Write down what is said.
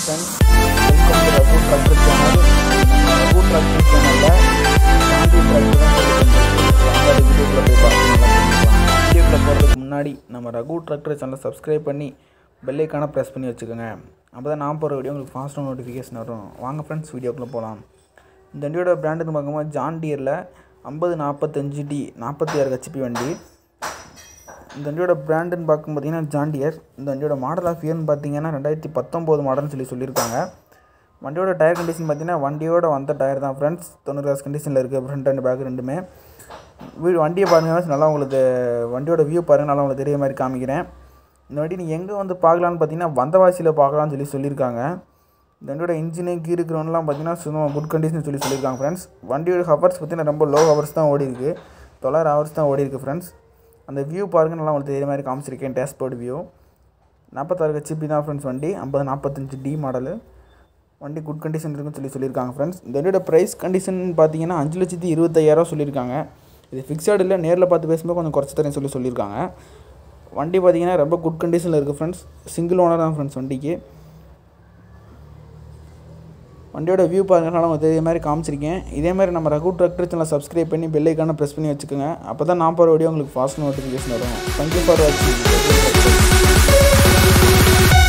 friends welcome to Raghu tractor channel Raghu tractor சேனலில் Gandhi tractor தான் வீடியோக்குள்ளே போய் பார்க்கலாம் வீடியோக்குள்ளே போகிறதுக்கு முன்னாடி நம்ம ரகு ட்ராக்டர் சேனலை சப்ஸ்கிரைப் பண்ணி பெல்லைக்கான ப்ரெஸ் பண்ணி வச்சுக்கோங்க அப்போ தான் நான் போகிற வீடியோ உங்களுக்கு ஃபாஸ்ட்டாக நோட்டிஃபிகேஷன் வரும் வாங்க ஃப்ரெண்ட்ஸ் வீடியோக்குள்ளே போகலாம் இந்த வண்டியோட பிராண்டுன்னு பார்க்கும்போது ஜான் டியரில் ஐம்பது நாற்பத்தஞ்சு டி நாற்பத்தி ஆறு ஹெச்பி வண்டி இந்த வண்டியோட பிராண்டுன்னு பார்க்கும் பார்த்தீங்கன்னா ஜாண்டியர் இந்த வண்டியோட மாடல் ஆஃப் இயர்னு பார்த்தீங்கன்னா ரெண்டாயிரத்தி பத்தொம்போது மாடல்னு சொல்லி சொல்லியிருக்காங்க வண்டியோட டயர் கண்டிஷன் பார்த்தீங்கன்னா வண்டியோட வந்த டயர் தான் ஃப்ரெண்ட்ஸ் தொண்ணூறு காசு கண்டிஷனில் இருக்குது ஃப்ரண்ட் அண்ட் பேக் ரெண்டுமே வீடு வண்டியை பாருங்கள் நல்லா உங்களுக்கு வண்டியோட வியூ பாருங்கள் நல்லா உங்களுக்கு தெரிய மாதிரி காமிக்கிறேன் இந்த வண்டி நீங்கள் எங்கே வந்து பார்க்கலான்னு பார்த்தீங்கன்னா வந்தவாசியில் பார்க்கலான்னு சொல்லி சொல்லியிருக்காங்க இந்த வண்டியோட இன்ஜினு கீரு கிரௌண்ட்லாம் பார்த்தீங்கன்னா சும்மா குட் கண்டிஷன் சொல்லி சொல்லியிருக்காங்க ஃப்ரெண்ட்ஸ் வண்டியோட ஹவர்ஸ் பார்த்தீங்கன்னா ரொம்ப லோ ஹவர்ஸ் தான் ஓடி இருக்குது தொள்ளாயிரம் ஹவர்ஸ் தான் ஓடி இருக்குது ஃப்ரெண்ட்ஸ் அந்த வியூ பாருங்கள் நல்லா உங்களுக்கு தெரிய மாதிரி காமிச்சிருக்கேன் டேஷ்போர்ட் வியூ நாற்பத்தாறு ஹெச்பி தான் ஃப்ரெண்ட்ஸ் வண்டி ஐம்பது நாற்பத்தஞ்சு டி மாடலு வண்டி குட் கண்டிஷன் இருக்குன்னு சொல்லி சொல்லியிருக்காங்க ஃப்ரெண்ட்ஸ் இந்த வண்டியோட ப்ரைஸ் கண்டிஷன் பார்த்தீங்கன்னா அஞ்சு லட்சத்தி இருபத்தையாயிரம் சொல்லியிருக்காங்க இது ஃபிக்ஸட் இல்லை நேரில் பார்த்து பேசும்போது கொஞ்சம் குறைச்சி தரேன்னு சொல்லி சொல்லியிருக்காங்க வண்டி பார்த்தீங்கன்னா ரொம்ப குட் கண்டிஷனில் இருக்குது ஃப்ரெண்ட்ஸ் சிங்கிள் ஓனர் தான் ஃப்ரெண்ட்ஸ் வண்டிக்கு வண்டியோட வியூ பாருங்கள் நான் உங்களுக்கு இதே மாதிரி காமிச்சிருக்கேன் இதே மாதிரி நம்ம ரகு ட்ராக்டர் சேனல் சப்ஸ்கிரைப் பண்ணி பெல் ஐக்கான ப்ரெஸ் பண்ணி வச்சுக்கோங்க அப்போ தான் நான் போகிற வீடியோ உங்களுக்கு ஃபாஸ்ட் நோட்டிஃபிகேஷன் வரும் தேங்க்யூ ஃபார் வாட்சிங்